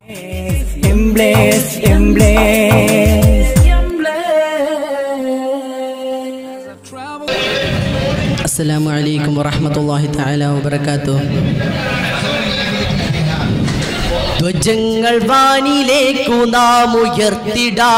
Embrace, embrace. അസ്സലാമു അലൈക്കും വറഹ്മത്തുള്ളാഹി തആല വബറകാതുഹു ധ്വജങ്ങൾ വാനിലേക്കു നാം ഉയർത്തിടാ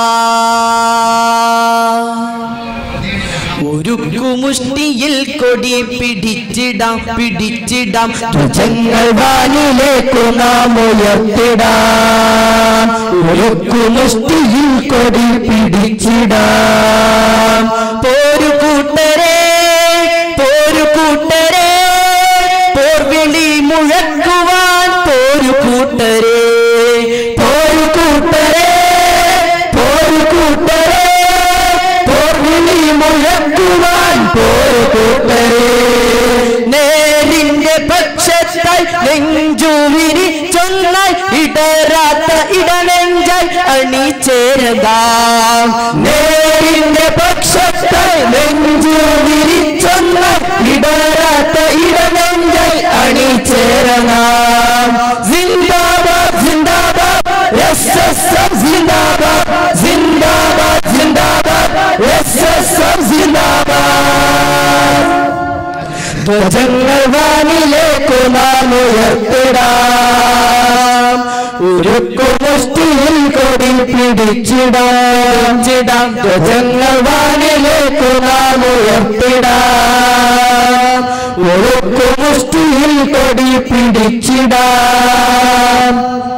ഉരുക്കുമുഷ്ടിയിൽ കൊടി പിടിച്ചിടാം പിടിച്ചിടാം ധ്വജങ്ങൾ വാനിലേക്കു നാം ഉയർത്തിടാം ഉരുക്കുമുഷ്ടിയിൽ കൊടി പിടിച്ചിടാം പോരു കൂട്ടരെ പോരു കൂട്ടരെ പോർവിളി മുഴക്കുവാൻ പോരു കൂട്ടരെ പോരു കൂട്ടരെ പോരു കൂട്ടരെ പോർവിളി മുഴക്കുവാൻ പോരു കൂട്ടരെ നേരിന്റെ പക്ഷത്തായി നെഞ്ചുവിരി ചൊന്നായി ഇടരാത്ത ഇടനെഞ്ചായി അണിചേരതാം നേരിന്റെ പക്ഷത്തായി നെഞ്ചുവിരി ചൊന്നായി ഇടരാത്ത ഇടനെഞ്ചായി അണിചേരണം സിന്ദാബാദ് സിന്ദാബാദ് എസ് എസ് എഫ് സിന്ദാബാദ് സിന്ദാബാദ് സിന്ദാബാദ് എസ് എസ് എഫ് സിന്ദാബാദ് ധ്വജങ്ങൾ വാനിലേക്കു നാം ഉയർത്തിടാം ഉരുക്കുമുഷ്ടിയിൽ കൊടി പിടിച്ചിടാം ചിടാം ധ്വജങ്ങൾ വാനിലേക്കു നാം ഉയർത്തിടാം ഉരുക്കുമുഷ്ടിയിൽ കൊടി പിടിച്ചിടാം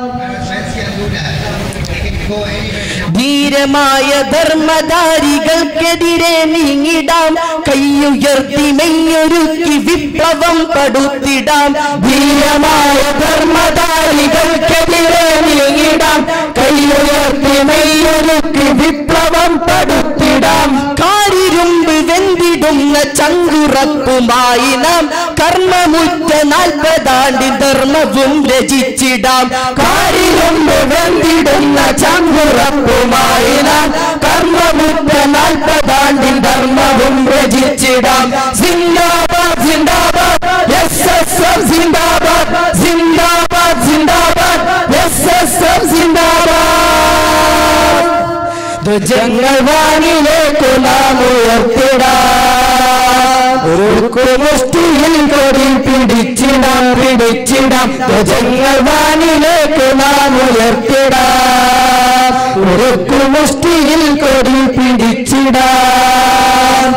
ധീരമായ ധർമ്മധാരികൾക്കെതിരെ നീങ്ങിടാം കൈയുയർത്തി മെയ്യൊരുക്കി വിപ്ലവം പടുത്തിടാം ധീരമായ ധർമ്മധാരികൾക്കെതിരെ നീങ്ങിടാം കൈയുയർത്തി മെയ്യൊരുക്കി വിപ്ലവം പടുത്തിടാം കാരിരുമ്പ് വെന്തിടുന്ന ചങ്കുറപ്പുമായി നാം കർമ്മമുറ്റ നാൽപ്പതാണ്ടി ധർമ്മവും രചിച്ചിടാം കാരിരുമ്പ് വെന്തിടുന്ന ചങ്കുറപ്പുമായി നാം കർമ്മമുറ്റ നാൽപ്പതാണ്ടി ധർമ്മവും രചിച്ചിടാം സിന്ദാബാദ് സിന്ദാബാദ് എസ് എസ് എഫ് സിന്ദാബാദ് സിന്ദാബാദ് സിന്ദാബാദ് എസ് എസ് എഫ് സിന്ദാബാദ് ധ്വജങ്ങൾ വാനിലേക്കു നാം ഉയർത്തിടാം ഉരുക്കുമുഷ്ടിയിൽ കൊടി പിടിച്ചിടാം പിടിച്ചിടാം ധ്വജങ്ങൾ വാനിലേക്കു നാം ഉയർത്തിടാം ഉരുക്കുമുഷ്ടിയിൽ കൊടി പിടിച്ചിടാം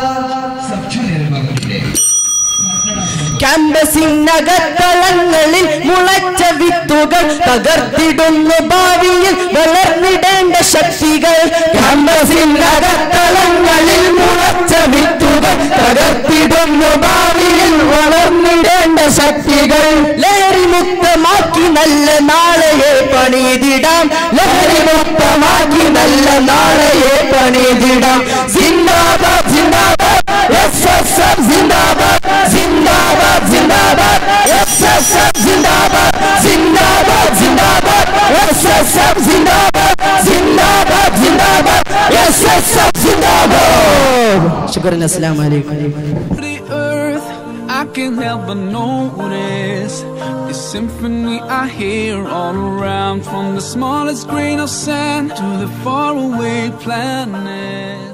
ക്യാമ്പസിനകത്തളങ്ങളിൽ മുളച്ച വിത്തുകൾ തകർത്തിടുന്നു ഭാവിയിൽ വളർന്നിടേണ്ട ശക്തികൾ ക്യാമ്പസിനകത്തളങ്ങളിൽ മുളച്ച വിത്തുകൾ തകർത്തിടുന്നു ഭാവിയിൽ വളർന്നിടേണ്ട ശക്തികൾ ലഹരി മുക്തമാക്കി നല്ല നാളെയെ പണിതിടാം ലഹരി മുക്തമാക്കി നല്ല നാളെയെ പണിതിടാം സിന്ദാബാദ് സിന്ദാബാദ് എസ് എസ് എഫ് സിന്ദാബാദ് സിന്ദാബാദ് സിന്ദാബാദ് എസ് എസ് എഫ് സിന്ദാബാദ് സിന്ദാബാദ് സിന്ദാബാദ് എസ് എസ് എഫ് സിന്ദാബാദ് സിന്ദാബാദ് സിന്ദാബാദ് എസ് എസ് എഫ് സിന്ദാബാദ് ശുക്രൻ അസ്സലാമു അലൈക്കും the earth, I can't help but notice the symphony I hear all around, from the smallest grain of sand to the faraway planet.